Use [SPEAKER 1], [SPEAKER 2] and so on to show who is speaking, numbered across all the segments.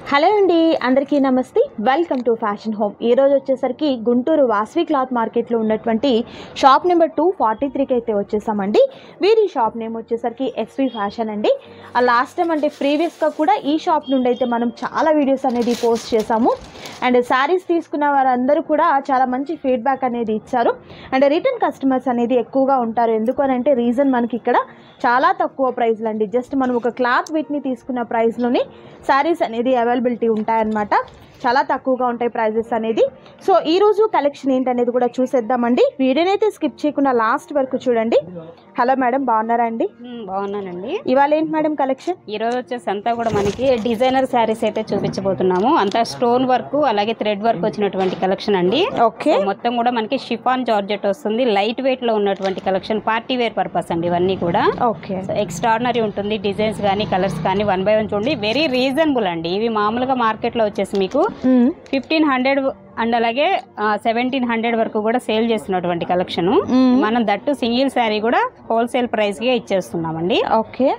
[SPEAKER 1] Hello అండి అందరికీ నమస్తే వెల్కమ్ టు ఫ్యాషన్ హోమ్ ఈ రోజు వచ్చేసరికి గుంటూరు వాస్వి క్లాత్ మార్కెట్లో ఉన్నటువంటి షాప్ నెంబర్ టూ ఫార్టీ త్రీకి అయితే వచ్చేసామండి వీరి షాప్ నేమ్ వచ్చేసరికి ఎస్వి ఫ్యాషన్ అండి ఆ లాస్ట్ టైం అంటే ప్రీవియస్గా కూడా ఈ షాప్ నుండి అయితే మనం చాలా వీడియోస్ అనేది పోస్ట్ చేసాము అండ్ శారీస్ తీసుకున్న వారందరూ కూడా చాలా మంచి ఫీడ్బ్యాక్ అనేది ఇచ్చారు అండ్ రిటర్న్ కస్టమర్స్ అనేది ఎక్కువగా ఉంటారు ఎందుకు అని అంటే రీజన్ మనకి ఇక్కడ చాలా తక్కువ ప్రైస్లు అండి జస్ట్ మనం ఒక క్లాత్ వీటిని తీసుకున్న ప్రైస్లోనే శారీస్ అనేది అవైలబిలిటీ ఉంటాయన్నమాట చాలా తక్కువగా ఉంటాయి ప్రైజెస్ అనేది సో ఈ రోజు కలెక్షన్ ఏంటనేది కూడా చూసేద్దామండి వీడియోనైతే స్కిప్ చేయకుండా లాస్ట్ వరకు చూడండి హలో మేడం బాగున్నారా అండి
[SPEAKER 2] మ్మ్, బాగున్నానండి
[SPEAKER 1] ఇవాళ ఏంటి మేడం కలెక్షన్
[SPEAKER 2] ఈ రోజు వచ్చేసి అంతా కూడా మనకి డిజైనర్ శారీస్ అయితే చూపించబోతున్నాము అంతా స్టోన్ వర్క్ అలాగే థ్రెడ్ వర్క్ వచ్చినటువంటి కలెక్షన్ అండి
[SPEAKER 1] ఓకే
[SPEAKER 2] మొత్తం కూడా మనకి షిఫాన్ జార్జెట్ వస్తుంది లైట్ వెయిట్ లో ఉన్నటువంటి కలెక్షన్ పార్టీ వేర్ పర్పస్ అండి ఇవన్నీ కూడా
[SPEAKER 1] ఓకే
[SPEAKER 2] ఎక్స్ట్రాడినరీ ఉంటుంది డిజైన్స్ కానీ కలర్స్ కానీ వన్ బై వన్ చూడండి వెరీ రీజనబుల్ అండి ఇవి మామూలుగా మార్కెట్లో వచ్చేసి మీకు ఫిఫ్టీన్ హండ్రెడ్ అండ్ అలాగే సెవెంటీన్ హండ్రెడ్ వరకు కూడా సేల్ చేస్తున్నటువంటి కలెక్షన్ మనం దట్టు సింగిల్ శారీ కూడా హోల్సేల్ ప్రైస్ గా ఇచ్చేస్తున్నామండి
[SPEAKER 1] ఓకే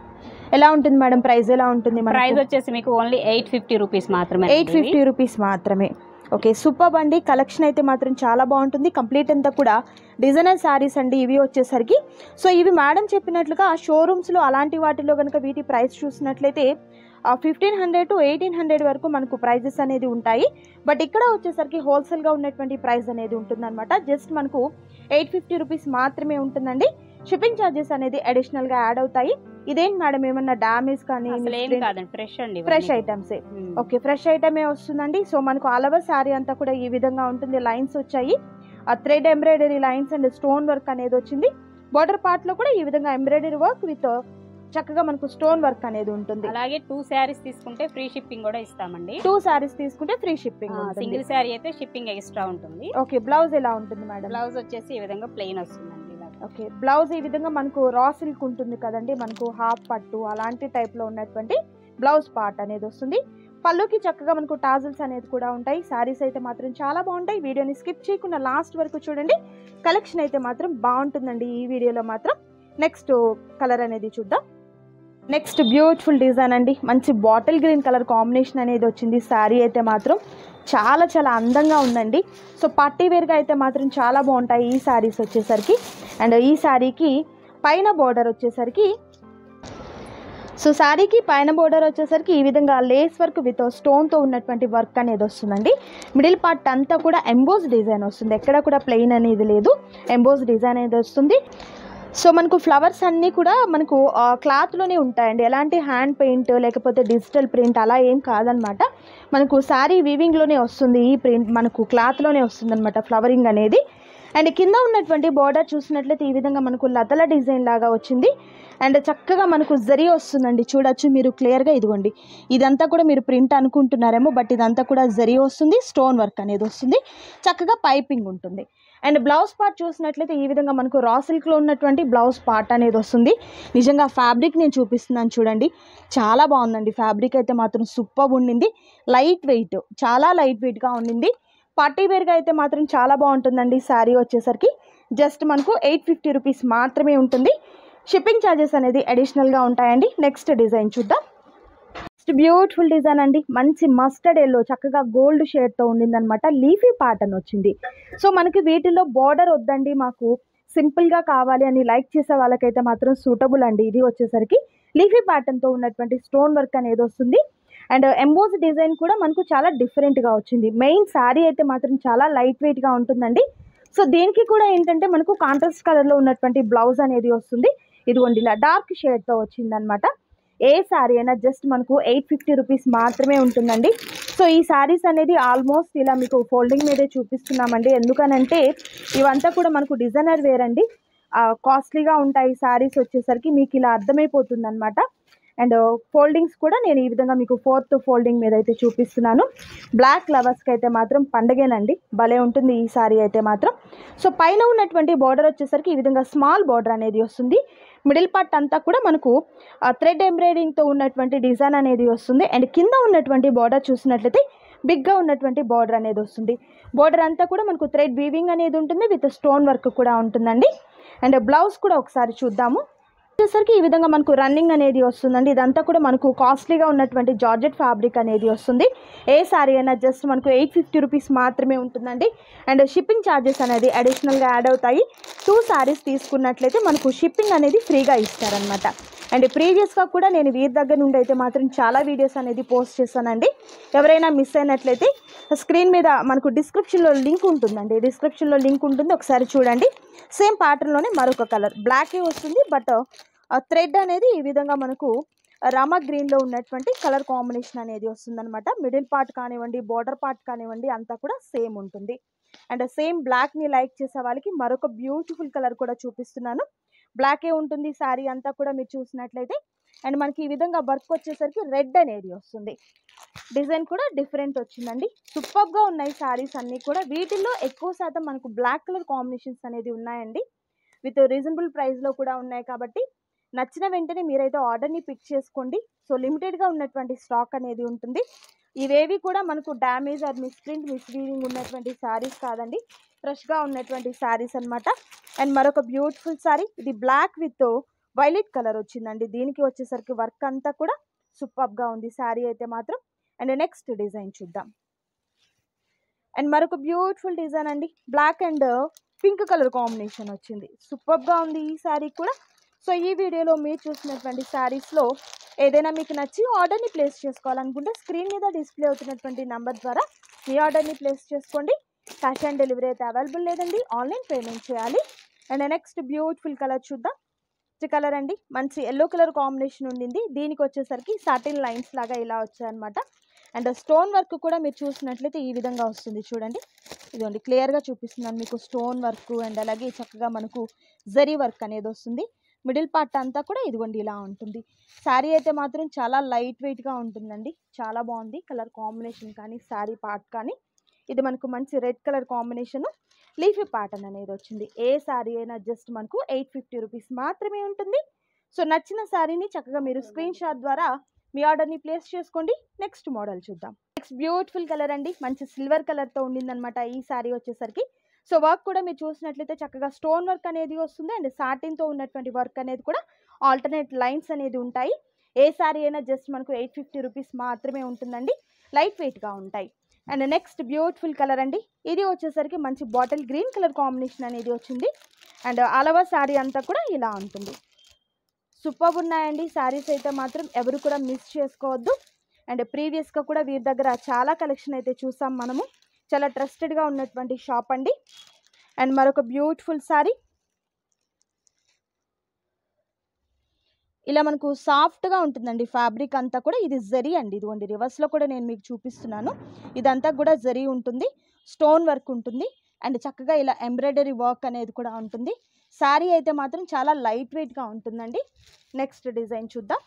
[SPEAKER 1] ఎలా ఉంటుంది మేడం ప్రైస్ ఎలా ఉంటుంది
[SPEAKER 2] ప్రైస్ వచ్చేసి మీకు ఓన్లీ ఎయిట్ ఫిఫ్టీ రూపీస్ మాత్రమే
[SPEAKER 1] ఎయిట్ ఫిఫ్టీ రూపీస్ మాత్రమే ఓకే సూపర్ అండి కలెక్షన్ అయితే మాత్రం చాలా బాగుంటుంది కంప్లీట్ అంతా కూడా డిజైనర్ శారీస్ అండి ఇవి వచ్చేసరికి సో ఇవి మేడం చెప్పినట్లుగా షోరూమ్స్లో అలాంటి వాటిలో కనుక వీటి ప్రైస్ చూసినట్లయితే fifteen hundred to eighteen hundred వరకు మనకు ప్రైజెస్ అనేది ఉంటాయి బట్ ఇక్కడ వచ్చేసరికి హోల్సేల్గా ఉన్నటువంటి ప్రైస్ అనేది ఉంటుందన్నమాట జస్ట్ మనకు ఎయిట్ ఫిఫ్టీ రూపీస్ మాత్రమే ఉంటుందండి షిప్పింగ్ ఛార్జెస్ అనేది అడిషనల్గా యాడ్ అవుతాయి ఇదేంటి మేడం ఏమన్నా డ్యామేజ్ కానీ
[SPEAKER 2] అసలు ఏం కాదండి ఫ్రెష్ అండి
[SPEAKER 1] ఫ్రెష్ ఐటమ్సే ఓకే ఫ్రెష్ ఐటమే వస్తుందండి సో మనకు ఆల్ ఓవర్ శారీ అంతా కూడా ఈ విధంగా ఉంటుంది లైన్స్ వచ్చాయి ఆ thread embroidery lines and stone work అనేది వచ్చింది బార్డర్ పార్ట్ లో కూడా ఈ విధంగా ఎంబ్రాయిడరీ వర్క్ విత్ చక్కగా మనకు స్టోన్ వర్క్ అనేది ఉంటుంది
[SPEAKER 2] అలాగే టూ శారీస్ తీసుకుంటే ఫ్రీ షిప్పింగ్ కూడా ఇస్తామండి
[SPEAKER 1] టూ శారీస్ తీసుకుంటే ఫ్రీ షిప్పింగ్ ఉంటుంది
[SPEAKER 2] సింగిల్ శారీ అయితే షిప్పింగ్ ఎక్స్ట్రా ఉంటుంది
[SPEAKER 1] ఓకే బ్లౌజ్ ఎలా ఉంటుంది మేడం
[SPEAKER 2] బ్లౌజ్ వచ్చేసి ఈ విధంగా ప్లెయిన్ వస్తుందండి ఇలా.
[SPEAKER 1] ఓకే బ్లౌజ్ ఈ విధంగా మనకు రా సిల్క్ ఉంటుంది కదండి మనకు హాఫ్ పట్టు అలాంటి టైప్ లో ఉన్నటువంటి బ్లౌజ్ పార్ట్ అనేది వస్తుంది పళ్ళుకి చక్కగా మనకు టాజల్స్ అనేది కూడా ఉంటాయి శారీస్ అయితే మాత్రం చాలా బాగుంటాయి వీడియోని స్కిప్ చేయకుండా లాస్ట్ వరకు చూడండి కలెక్షన్ అయితే మాత్రం బాగుంటుందండి ఈ వీడియోలో మాత్రం నెక్స్ట్ కలర్ అనేది చూద్దాం నెక్స్ట్ బ్యూటిఫుల్ డిజైన్ అండి మంచి బాటిల్ గ్రీన్ కలర్ కాంబినేషన్ అనేది వచ్చింది శారీ అయితే మాత్రం చాలా చాలా అందంగా ఉందండి సో పార్టీ వేర్గా అయితే మాత్రం చాలా బాగుంటాయి ఈ శారీస్ వచ్చేసరికి అండ్ ఈ శారీకి పైన బోర్డర్ వచ్చేసరికి సో శారీకి పైన బోర్డర్ వచ్చేసరికి ఈ విధంగా లేస్ వర్క్ విత్ స్టోన్తో ఉన్నటువంటి వర్క్ అనేది వస్తుందండి మిడిల్ పార్ట్ అంతా కూడా ఎంబోస్ డిజైన్ వస్తుంది ఎక్కడ కూడా ప్లెయిన్ అనేది లేదు ఎంబోస్ డిజైన్ అనేది వస్తుంది సో మనకు ఫ్లవర్స్ అన్నీ కూడా మనకు ఆ, క్లాత్లోనే ఉంటాయండి ఎలాంటి హ్యాండ్ పెయింట్ లేకపోతే డిజిటల్ ప్రింట్ అలా ఏం కాదనమాట మనకు శారీ వీవింగ్లోనే వస్తుంది ఈ ప్రింట్ మనకు క్లాత్లోనే వస్తుంది అనమాట ఫ్లవరింగ్ అనేది అండ్ కింద ఉన్నటువంటి బార్డర్ చూసినట్లయితే ఈ విధంగా మనకు లతల డిజైన్ లాగా వచ్చింది అండ్ చక్కగా మనకు జరీ వస్తుందండి చూడొచ్చు మీరు క్లియర్గా ఇదిగోండి ఇదంతా కూడా మీరు ప్రింట్ అనుకుంటున్నారేమో బట్ ఇదంతా కూడా జరీ వస్తుంది స్టోన్ వర్క్ అనేది వస్తుంది చక్కగా పైపింగ్ ఉంటుంది అండ్ బ్లౌజ్ పార్ట్ చూసినట్లయితే ఈ విధంగా మనకు రా సిల్క్లో ఉన్నటువంటి బ్లౌజ్ పార్ట్ అనేది వస్తుంది నిజంగా ఫ్యాబ్రిక్ నేను చూపిస్తున్నాను చూడండి చాలా బాగుందండి ఫ్యాబ్రిక్ అయితే మాత్రం సూపర్ ఉండింది లైట్ వెయిట్ చాలా లైట్ వెయిట్గా ఉండింది పార్టీ వేర్గా అయితే మాత్రం చాలా బాగుంటుందండి శారీ వచ్చేసరికి జస్ట్ మనకు ఎయిట్ ఫిఫ్టీ రూపీస్ మాత్రమే ఉంటుంది షిప్పింగ్ ఛార్జెస్ అనేది అడిషనల్గా ఉంటాయండి నెక్స్ట్ డిజైన్ చూద్దాం నెక్స్ట్ బ్యూటిఫుల్ డిజైన్ అండి మంచి మస్టర్డ్ ఎల్లో చక్కగా గోల్డ్ షేడ్తో ఉండిందనమాట లీఫీ ప్యాటర్న్ వచ్చింది సో మనకి వీటిలో బార్డర్ వద్దండి మాకు సింపుల్గా కావాలి అని లైక్ చేసే వాళ్ళకైతే మాత్రం సూటబుల్ అండి ఇది వచ్చేసరికి లీఫీ ప్యాటర్న్తో ఉన్నటువంటి స్టోన్ వర్క్ అనేది వస్తుంది అండ్ ఎంబోస్ డిజైన్ కూడా మనకు చాలా డిఫరెంట్గా వచ్చింది మెయిన్ శారీ అయితే మాత్రం చాలా లైట్ వెయిట్గా ఉంటుందండి సో దీనికి కూడా ఏంటంటే మనకు కాంట్రాస్ట్ కలర్లో ఉన్నటువంటి బ్లౌజ్ అనేది వస్తుంది ఇదిగోండి ఇలా డార్క్ షేడ్తో వచ్చిందనమాట ఏ శారీ అయినా జస్ట్ మనకు ఎయిట్ ఫిఫ్టీ రూపీస్ మాత్రమే ఉంటుందండి సో ఈ శారీస్ అనేది ఆల్మోస్ట్ ఇలా మీకు ఫోల్డింగ్ మీదే చూపిస్తున్నామండి ఎందుకనంటే ఇవంతా కూడా మనకు డిజైనర్ వేర్ అండి కాస్ట్లీగా ఉంటాయి శారీస్ వచ్చేసరికి మీకు ఇలా అర్థమైపోతుంది అనమాట అండ్ ఫోల్డింగ్స్ కూడా నేను ఈ విధంగా మీకు ఫోర్త్ ఫోల్డింగ్ మీద అయితే చూపిస్తున్నాను బ్లాక్ లవర్స్కి అయితే మాత్రం పండగేనండి భలే ఉంటుంది ఈ సారీ అయితే మాత్రం సో పైన ఉన్నటువంటి బార్డర్ వచ్చేసరికి ఈ విధంగా స్మాల్ బార్డర్ అనేది వస్తుంది మిడిల్ పార్ట్ అంతా కూడా మనకు థ్రెడ్ ఎంబ్రాయిడింగ్తో ఉన్నటువంటి డిజైన్ అనేది వస్తుంది అండ్ కింద ఉన్నటువంటి బార్డర్ చూసినట్లయితే బిగ్గా ఉన్నటువంటి బార్డర్ అనేది వస్తుంది బార్డర్ అంతా కూడా మనకు థ్రెడ్ వీవింగ్ అనేది ఉంటుంది విత్ స్టోన్ వర్క్ కూడా ఉంటుందండి అండ్ బ్లౌజ్ కూడా ఒకసారి చూద్దాము వచ్చేసరికి ఈ విధంగా మనకు రన్నింగ్ అనేది వస్తుందండి ఇదంతా కూడా మనకు కాస్ట్లీగా ఉన్నటువంటి జార్జెట్ ఫ్యాబ్రిక్ అనేది వస్తుంది ఏ సారీ అయినా జస్ట్ మనకు ఎయిట్ ఫిఫ్టీ రూపీస్ మాత్రమే ఉంటుందండి అండ్ షిప్పింగ్ ఛార్జెస్ అనేది అడిషనల్గా యాడ్ అవుతాయి టూ సారీస్ తీసుకున్నట్లయితే మనకు షిప్పింగ్ అనేది ఫ్రీగా ఇస్తారనమాట అండ్ ప్రీవియస్గా కూడా నేను వీరి దగ్గర నుండి అయితే మాత్రం చాలా వీడియోస్ అనేది పోస్ట్ చేశానండి ఎవరైనా మిస్ అయినట్లయితే స్క్రీన్ మీద మనకు డిస్క్రిప్షన్లో లింక్ ఉంటుందండి డిస్క్రిప్షన్లో లింక్ ఉంటుంది ఒకసారి చూడండి సేమ్ ప్యాటర్న్లోనే మరొక కలర్ బ్లాకే వస్తుంది బట్ థ్రెడ్ అనేది ఈ విధంగా మనకు రామా గ్రీన్లో ఉన్నటువంటి కలర్ కాంబినేషన్ అనేది వస్తుందన్నమాట మిడిల్ పార్ట్ కానివ్వండి బార్డర్ పార్ట్ కానివ్వండి అంతా కూడా సేమ్ ఉంటుంది అండ్ సేమ్ బ్లాక్ని లైక్ చేసే వాళ్ళకి మరొక బ్యూటిఫుల్ కలర్ కూడా చూపిస్తున్నాను బ్లాకే ఉంటుంది శారీ అంతా కూడా మీరు చూసినట్లయితే అండ్ మనకి ఈ విధంగా వర్క్ వచ్చేసరికి రెడ్ అనేది వస్తుంది డిజైన్ కూడా డిఫరెంట్ వచ్చిందండి సూపర్గా ఉన్నాయి శారీస్ అన్నీ కూడా వీటిల్లో ఎక్కువ శాతం మనకు బ్లాక్ కలర్ కాంబినేషన్స్ అనేది ఉన్నాయండి విత్ రీజనబుల్ ప్రైస్లో కూడా ఉన్నాయి కాబట్టి నచ్చిన వెంటనే మీరైతే ఆర్డర్ని పిక్ చేసుకోండి సో లిమిటెడ్గా ఉన్నటువంటి స్టాక్ అనేది ఉంటుంది ఇవేవి కూడా మనకు డ్యామేజ్ ఆర్ మిస్ప్రింట్ మిస్లీడింగ్ ఉన్నటువంటి శారీస్ కాదండి ఫ్రెష్గా ఉన్నటువంటి శారీస్ అన్నమాట అండ్ మరొక బ్యూటిఫుల్ శారీ ఇది బ్లాక్ విత్ వైలెట్ కలర్ వచ్చిందండి దీనికి వచ్చేసరికి వర్క్ అంతా కూడా సూపర్గా ఉంది శారీ అయితే మాత్రం అండ్ నెక్స్ట్ డిజైన్ చూద్దాం అండ్ మరొక బ్యూటిఫుల్ డిజైన్ అండి black and pink colour combination వచ్చింది సూపర్గా ఉంది ఈ శారీ కూడా సో ఈ వీడియోలో మీరు చూసినటువంటి శారీస్లో ఏదైనా మీకు నచ్చి ఆర్డర్ని ప్లేస్ చేసుకోవాలనుకుంటే స్క్రీన్ మీద డిస్ప్లే అవుతున్నటువంటి నెంబర్ ద్వారా మీ ఆర్డర్ని ప్లేస్ చేసుకోండి క్యాష్ ఆన్ డెలివరీ అయితే అవైలబుల్ లేదండి ఆన్లైన్ పేమెంట్ చేయాలి అండ్ నెక్స్ట్ బ్యూటిఫుల్ కలర్ చూద్దాం ఈ కలర్ అండి మంచి ఎల్లో కలర్ కాంబినేషన్ ఉండింది దీనికి వచ్చేసరికి సాటిన్ లైన్స్ లాగా ఇలా వచ్చాయన్నమాట అండ్ స్టోన్ వర్క్ కూడా మీరు చూసినట్లయితే ఈ విధంగా వస్తుంది చూడండి ఇదిగోండి క్లియర్గా చూపిస్తున్నాను మీకు స్టోన్ వర్క్ అండ్ అలాగే చక్కగా మనకు జరీ వర్క్ అనేది వస్తుంది మిడిల్ పార్ట్ అంతా కూడా ఇదిగోండి ఇలా ఉంటుంది శారీ అయితే మాత్రం చాలా లైట్ వెయిట్గా ఉంటుందండి చాలా బాగుంది కలర్ కాంబినేషన్ కానీ శారీ పార్ట్ కానీ ఇది మనకు మంచి red colour combination leafy pattern అనేది వచ్చింది ఏ శారీ అయినా జస్ట్ మనకు ఎయిట్ ఫిఫ్టీ రూపీస్ మాత్రమే ఉంటుంది సో నచ్చిన శారీని చక్కగా మీరు స్క్రీన్ షాట్ ద్వారా మీ ఆర్డర్ని ప్లేస్ చేసుకోండి నెక్స్ట్ మోడల్ చూద్దాం నెక్స్ట్ బ్యూటిఫుల్ కలర్ అండి మంచి సిల్వర్ కలర్తో ఉండిందనమాట ఈ శారీ వచ్చేసరికి సో వర్క్ కూడా మీరు చూసినట్లయితే చక్కగా స్టోన్ వర్క్ అనేది వస్తుంది అండ్ సాటిన్తో ఉన్నటువంటి వర్క్ అనేది కూడా ఆల్టర్నేట్ లైన్స్ అనేది ఉంటాయి ఏ శారీ అయినా జస్ట్ మనకు ఎయిట్ ఫిఫ్టీ రూపీస్ మాత్రమే ఉంటుందండి లైట్ వెయిట్గా ఉంటాయి అండ్ నెక్స్ట్ బ్యూటిఫుల్ కలర్ అండి ఇది వచ్చేసరికి మంచి బాటిల్ గ్రీన్ కలర్ కాంబినేషన్ అనేది వచ్చింది అండ్ అలవా శారీ అంతా కూడా ఇలా ఉంటుంది సూపర్ ఉన్నాయండి శారీస్ అయితే మాత్రం ఎవరు కూడా మిస్ చేసుకోవద్దు అండ్ ప్రీవియస్గా కూడా వీరి దగ్గర చాలా కలెక్షన్ అయితే చూసాం మనము చాలా ట్రస్టెడ్గా ఉన్నటువంటి షాప్ అండి అండ్ మరొక బ్యూటిఫుల్ శారీ ఇలా మనకు సాఫ్ట్గా ఉంటుందండి ఫ్యాబ్రిక్ అంతా కూడా ఇది జరీ అండి ఇదిగోండి రివర్స్లో కూడా నేను మీకు చూపిస్తున్నాను ఇదంతా కూడా జరీ ఉంటుంది స్టోన్ వర్క్ ఉంటుంది అండ్ చక్కగా ఇలా ఎంబ్రాయిడరీ వర్క్ అనేది కూడా ఉంటుంది శారీ అయితే మాత్రం చాలా లైట్ వెయిట్గా ఉంటుందండి నెక్స్ట్ డిజైన్ చూద్దాం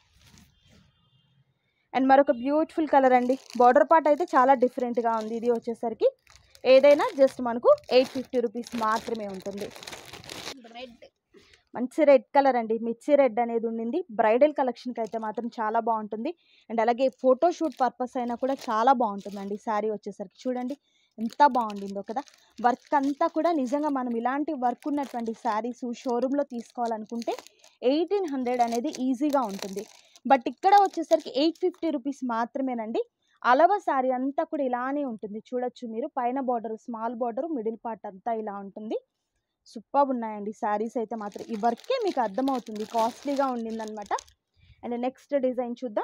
[SPEAKER 1] అండ్ మరొక బ్యూటిఫుల్ కలర్ అండి బార్డర్ పార్ట్ అయితే చాలా డిఫరెంట్గా ఉంది ఇది వచ్చేసరికి ఏదైనా జస్ట్ మనకు ఎయిట్ ఫిఫ్టీ రూపీస్ మాత్రమే ఉంటుంది
[SPEAKER 2] రెడ్
[SPEAKER 1] మంచి రెడ్ కలర్ అండి మిర్చి రెడ్ అనేది ఉండింది బ్రైడల్ కలెక్షన్కి అయితే మాత్రం చాలా బాగుంటుంది అండ్ అలాగే ఫోటోషూట్ పర్పస్ అయినా కూడా చాలా బాగుంటుందండి శారీ వచ్చేసరికి చూడండి ఎంత బాగుండిందో కదా వర్క్ అంతా కూడా నిజంగా మనం ఇలాంటి వర్క్ ఉన్నటువంటి శారీస్ షోరూంలో తీసుకోవాలనుకుంటే ఎయిటీన్ హండ్రెడ్ అనేది ఈజీగా ఉంటుంది బట్ ఇక్కడ వచ్చేసరికి ఎయిట్ ఫిఫ్టీ రూపీస్ మాత్రమేనండి అలవ శారీ అంతా కూడా ఇలానే ఉంటుంది చూడొచ్చు మీరు పైన border small border middle part అంతా ఇలా ఉంటుంది సూపర్ ఉన్నాయండి శారీస్ అయితే మాత్రం ఈ వర్కే మీకు అర్థమవుతుంది కాస్ట్లీగా ఉండిందనమాట అండ్ నెక్స్ట్ డిజైన్ చూద్దాం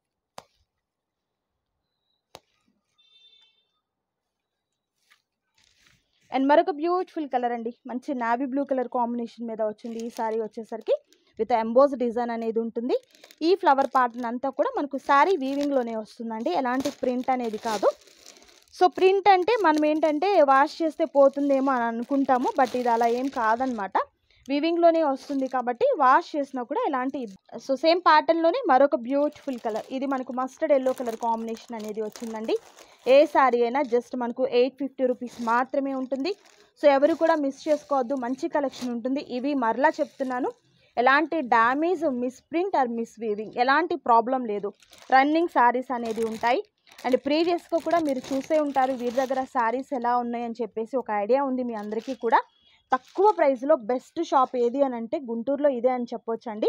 [SPEAKER 1] అండ్ మరొక బ్యూటిఫుల్ కలర్ అండి మంచి నావీ బ్లూ కలర్ కాంబినేషన్ మీద వచ్చింది ఈ శారీ వచ్చేసరికి విత్ ఎంబోజ్ డిజైన్ అనేది ఉంటుంది ఈ ఫ్లవర్ ప్యాటర్న్ అంతా కూడా మనకు శారీ వీవింగ్లోనే వస్తుందండి ఎలాంటి ప్రింట్ అనేది కాదు సో ప్రింట్ అంటే మనం ఏంటంటే వాష్ చేస్తే పోతుందేమో అని అనుకుంటాము బట్ ఇది అలా ఏం కాదనమాట వీవింగ్లోనే వస్తుంది కాబట్టి వాష్ చేసినా కూడా ఎలాంటి సో సేమ్ ప్యాటర్న్లోనే మరొక బ్యూటిఫుల్ కలర్ ఇది మనకు మస్టర్డ్ ఎల్లో కలర్ కాంబినేషన్ అనేది వచ్చిందండి ఏ శారీ అయినా జస్ట్ మనకు ఎయిట్ ఫిఫ్టీ రూపీస్ మాత్రమే ఉంటుంది సో ఎవరు కూడా మిస్ చేసుకోవద్దు మంచి కలెక్షన్ ఉంటుంది ఇవి మరలా చెప్తున్నాను ఎలాంటి damage miss print or miss weaving ఎలాంటి ప్రాబ్లం లేదు రన్నింగ్ శారీస్ అనేది ఉంటాయి అండ్ ప్రీవియస్గా కూడా మీరు చూసే ఉంటారు వీరి దగ్గర శారీస్ ఎలా ఉన్నాయని చెప్పేసి ఒక ఐడియా ఉంది మీ అందరికీ కూడా తక్కువ ప్రైస్లో బెస్ట్ షాప్ ఏది అని అంటే గుంటూరులో ఇదే అని చెప్పొచ్చు అండి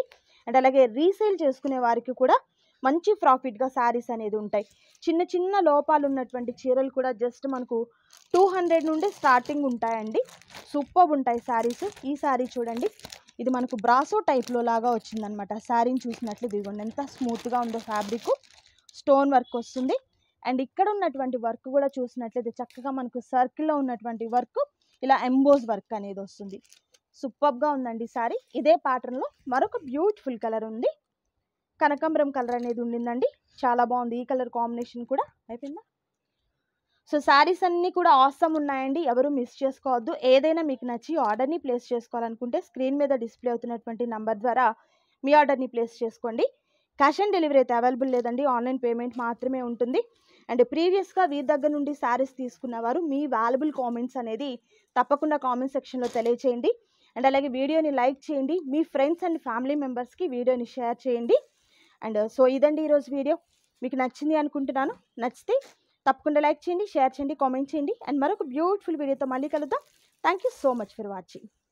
[SPEAKER 1] అండ్ అలాగే రీసేల్ చేసుకునే వారికి కూడా మంచి ప్రాఫిట్గా శారీస్ అనేది ఉంటాయి చిన్న చిన్న లోపాలు ఉన్నటువంటి చీరలు కూడా జస్ట్ మనకు టూ హండ్రెడ్ నుండి స్టార్టింగ్ ఉంటాయండి సూపర్ ఉంటాయి శారీస్ ఈ శారీ చూడండి ఇది మనకు బ్రాసో టైప్లో లాగా వచ్చిందనమాట శారీని చూసినట్లు దిగండి ఎంత స్మూత్గా ఉందో ఫ్యాబ్రిక్ స్టోన్ వర్క్ వస్తుంది అండ్ ఇక్కడ ఉన్నటువంటి వర్క్ కూడా చూసినట్లయితే చక్కగా మనకు సర్కిల్లో ఉన్నటువంటి వర్క్ ఇలా ఎంబోజ్ వర్క్ అనేది వస్తుంది సూపర్గా ఉందండి సారీ ఇదే ప్యాటర్న్లో మరొక బ్యూటిఫుల్ కలర్ ఉంది కనకాంబరం కలర్ అనేది ఉండిందండి చాలా బాగుంది ఈ కలర్ కాంబినేషన్ కూడా అయిపోయిందా సో శారీస్ అన్నీ కూడా ఆసమ్ ఉన్నాయండి ఎవరు మిస్ చేసుకోవద్దు ఏదైనా మీకు నచ్చి ఆర్డర్ని ప్లేస్ చేసుకోవాలనుకుంటే స్క్రీన్ మీద డిస్ప్లే అవుతున్నటువంటి నంబర్ ద్వారా మీ ఆర్డర్ని ప్లేస్ చేసుకోండి క్యాష్ ఆన్ డెలివరీ అయితే అవైలబుల్ లేదండి ఆన్లైన్ పేమెంట్ మాత్రమే ఉంటుంది అండ్ ప్రీవియస్గా వీరి దగ్గర నుండి శారీస్ తీసుకున్నవారు మీ వాల్యుబుల్ కామెంట్స్ అనేది తప్పకుండా కామెంట్ సెక్షన్లో తెలియచేయండి అండ్ అలాగే వీడియోని లైక్ చేయండి మీ ఫ్రెండ్స్ అండ్ ఫ్యామిలీ మెంబర్స్కి వీడియోని షేర్ చేయండి అండ్ సో ఇదండి ఈరోజు వీడియో మీకు నచ్చింది అనుకుంటున్నాను నచ్చితే తప్పకుండా లైక్ చేయండి షేర్ చేయండి కామెంట్ చేయండి అండ్ మరొక బ్యూటిఫుల్ వీడియోతో మళ్ళీ కలుద్దాం thank you so much for watching